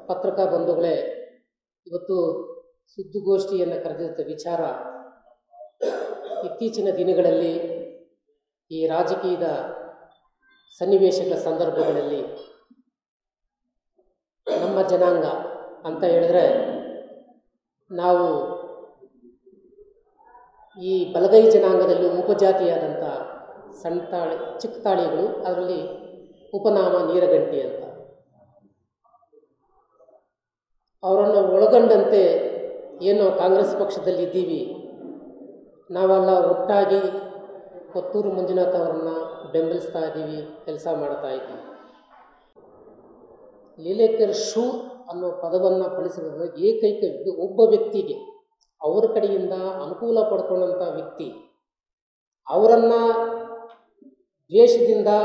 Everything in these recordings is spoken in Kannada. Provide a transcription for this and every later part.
ಪತ್ರಿಕಾ ಬಂಧುಗಳೇ ಇವತ್ತು ಸುದ್ದಿಗೋಷ್ಠಿಯನ್ನು ಕರೆದಿದ್ದ ವಿಚಾರ ಇತ್ತೀಚಿನ ದಿನಗಳಲ್ಲಿ ಈ ರಾಜಕೀಯದ ಸನ್ನಿವೇಶಗಳ ಸಂದರ್ಭಗಳಲ್ಲಿ ನಮ್ಮ ಜನಾಂಗ ಅಂತ ಹೇಳಿದ್ರೆ ನಾವು ಈ ಬಲಗೈ ಜನಾಂಗದಲ್ಲಿ ಉಪಜಾತಿಯಾದಂಥ ಸಣ್ಣ ತಾಳಿ ಚಿಕ್ಕ ತಾಳಿಗಳು ಅದರಲ್ಲಿ ಉಪನಾಮ ನೀರಗಂಟಿ ಅಂತ ಅವರನ್ನು ಒಳಗೊಂಡಂತೆ ಏನು ಕಾಂಗ್ರೆಸ್ ಪಕ್ಷದಲ್ಲಿ ಇದ್ದೀವಿ ನಾವೆಲ್ಲ ಒಟ್ಟಾಗಿ ಕೊತ್ತೂರು ಮಂಜುನಾಥ್ ಅವರನ್ನು ಬೆಂಬಲಿಸ್ತಾ ಇದ್ದೀವಿ ಕೆಲಸ ಮಾಡ್ತಾ ಇದ್ದೀವಿ ಲೀಲೇಕರ್ ಶೂ ಅನ್ನೋ ಪದವನ್ನು ಬಳಸಿರೋದು ಏಕೈಕ ವ್ಯಕ್ತಿ- ಒಬ್ಬ ವ್ಯಕ್ತಿಗೆ ಅವರ ಕಡೆಯಿಂದ ಅನುಕೂಲ ಪಡ್ಕೊಂಡಂಥ ವ್ಯಕ್ತಿ ಅವರನ್ನು ದ್ವೇಷದಿಂದ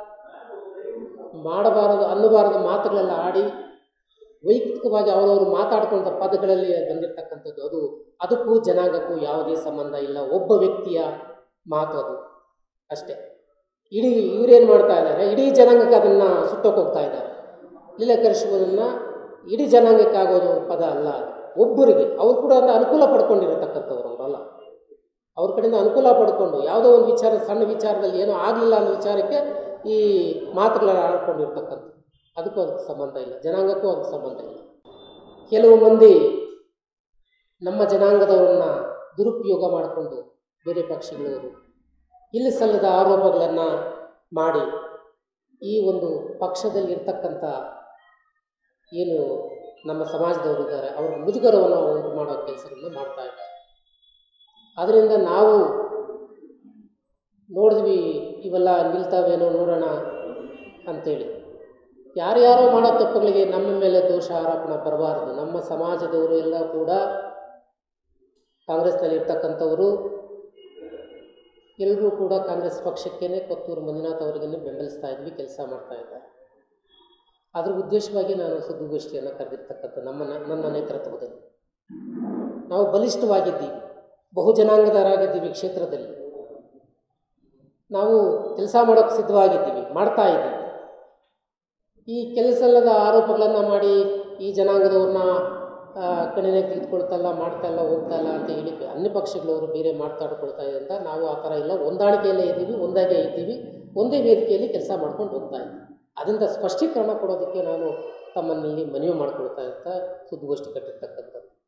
ಮಾಡಬಾರದು ಅನ್ನಬಾರದು ಮಾತುಗಳೆಲ್ಲ ಆಡಿ ವೈಯಕ್ತಿಕವಾಗಿ ಅವರವರು ಮಾತಾಡ್ಕೊಂಡ ಪದಗಳಲ್ಲಿ ಬಂದಿರತಕ್ಕಂಥದ್ದು ಅದು ಅದಕ್ಕೂ ಜನಾಂಗಕ್ಕೂ ಯಾವುದೇ ಸಂಬಂಧ ಇಲ್ಲ ಒಬ್ಬ ವ್ಯಕ್ತಿಯ ಮಾತು ಅದು ಅಷ್ಟೇ ಇಡೀ ಇವರೇನು ಮಾಡ್ತಾ ಇದ್ದಾರೆ ಇಡೀ ಜನಾಂಗಕ್ಕೆ ಅದನ್ನು ಸುಟ್ಟೋಕೆ ಹೋಗ್ತಾ ಇದ್ದಾರೆ ಲೀಲಕರಿಸುವುದನ್ನು ಇಡೀ ಜನಾಂಗಕ್ಕೆ ಆಗೋದು ಪದ ಅಲ್ಲ ಅದು ಒಬ್ಬರಿಗೆ ಅವ್ರು ಕೂಡ ಅದನ್ನ ಅನುಕೂಲ ಪಡ್ಕೊಂಡಿರತಕ್ಕಂಥವ್ರು ಅವರಲ್ಲ ಅವ್ರ ಕಡೆಯಿಂದ ಅನುಕೂಲ ಪಡ್ಕೊಂಡು ಯಾವುದೋ ಒಂದು ವಿಚಾರ ಸಣ್ಣ ವಿಚಾರದಲ್ಲಿ ಏನೋ ಆಗಲಿಲ್ಲ ಅನ್ನೋ ವಿಚಾರಕ್ಕೆ ಈ ಮಾತುಗಳನ್ನ ಆಡ್ಕೊಂಡಿರ್ತಕ್ಕಂಥ ಅದಕ್ಕೂ ಅದಕ್ಕೆ ಸಂಬಂಧ ಇಲ್ಲ ಜನಾಂಗಕ್ಕೂ ಅದಕ್ಕೆ ಸಂಬಂಧ ಇಲ್ಲ ಕೆಲವು ಮಂದಿ ನಮ್ಮ ಜನಾಂಗದವರನ್ನ ದುರುಪಯೋಗ ಮಾಡಿಕೊಂಡು ಬೇರೆ ಪಕ್ಷಗಳವರು ಇಲ್ಲಿ ಸಲ್ಲದ ಆರೋಪಗಳನ್ನು ಮಾಡಿ ಈ ಒಂದು ಪಕ್ಷದಲ್ಲಿ ಇರ್ತಕ್ಕಂಥ ಏನು ನಮ್ಮ ಸಮಾಜದವರು ಇದ್ದಾರೆ ಅವ್ರ ಮುಜುಗರವನ್ನು ಉಂಟು ಮಾಡೋ ಕೆಲಸವನ್ನು ಮಾಡ್ತಾ ಇದ್ದಾರೆ ಅದರಿಂದ ನಾವು ನೋಡಿದ್ವಿ ಇವೆಲ್ಲ ನಿಲ್ತಾವೇನೋ ನೋಡೋಣ ಅಂಥೇಳಿ ಯಾರ್ಯಾರೋ ಮಾಡೋ ತಪ್ಪುಗಳಿಗೆ ನಮ್ಮ ಮೇಲೆ ದೋಷ ಆರೋಪಣೆ ಬರಬಾರ್ದು ನಮ್ಮ ಸಮಾಜದವರು ಎಲ್ಲ ಕೂಡ ಕಾಂಗ್ರೆಸ್ನಲ್ಲಿ ಇರ್ತಕ್ಕಂಥವರು ಎಲ್ಲರೂ ಕೂಡ ಕಾಂಗ್ರೆಸ್ ಪಕ್ಷಕ್ಕೇ ಕೊತ್ತೂರು ಮಂಜುನಾಥ್ ಅವರಿಗೇ ಬೆಂಬಲಿಸ್ತಾ ಇದ್ವಿ ಕೆಲಸ ಮಾಡ್ತಾ ಇದ್ದಾರೆ ಅದ್ರ ಉದ್ದೇಶವಾಗಿ ನಾನು ಸುದ್ದಿಗೋಷ್ಠಿಯನ್ನು ಕರೆದಿರ್ತಕ್ಕಂಥ ನಮ್ಮ ನನ್ನ ನೇತೃತ್ವದಲ್ಲಿ ನಾವು ಬಲಿಷ್ಠವಾಗಿದ್ದೀವಿ ಬಹುಜನಾಂಗದವರಾಗಿದ್ದೀವಿ ಕ್ಷೇತ್ರದಲ್ಲಿ ನಾವು ಕೆಲಸ ಮಾಡೋಕ್ಕೆ ಸಿದ್ಧವಾಗಿದ್ದೀವಿ ಮಾಡ್ತಾ ಇದ್ದೀವಿ ಈ ಕೆಲಸಲ್ಲದ ಆರೋಪಗಳನ್ನು ಮಾಡಿ ಈ ಜನಾಂಗದವ್ರನ್ನ ಕಣಿನಾಗ ತೆಗೆದುಕೊಳ್ತಲ್ಲ ಮಾಡ್ತಾ ಇಲ್ಲ ಹೋಗ್ತಾ ಇಲ್ಲ ಅಂತ ಹೇಳಿ ಅನ್ಯ ಪಕ್ಷಗಳವರು ಬೇರೆ ಮಾತಾಡ್ಕೊಳ್ತಾ ಇದೆ ಅಂತ ನಾವು ಆ ಥರ ಇಲ್ಲ ಹೊಂದಾಣಿಕೆಯಲ್ಲೇ ಇದ್ದೀವಿ ಒಂದಾಗೆ ಇದ್ದೀವಿ ಒಂದೇ ವೇದಿಕೆಯಲ್ಲಿ ಕೆಲಸ ಮಾಡ್ಕೊಂಡು ಹೋಗ್ತಾ ಇದ್ದೀವಿ ಅದರಿಂದ ಸ್ಪಷ್ಟೀಕರಣ ಕೊಡೋದಕ್ಕೆ ನಾನು ತಮ್ಮನಲ್ಲಿ ಮನವಿ ಮಾಡ್ಕೊಳ್ತಾ ಇರ್ತಾ ಸುದ್ದಿಗೋಷ್ಠಿ ಕಟ್ಟಿರ್ತಕ್ಕಂಥದ್ದು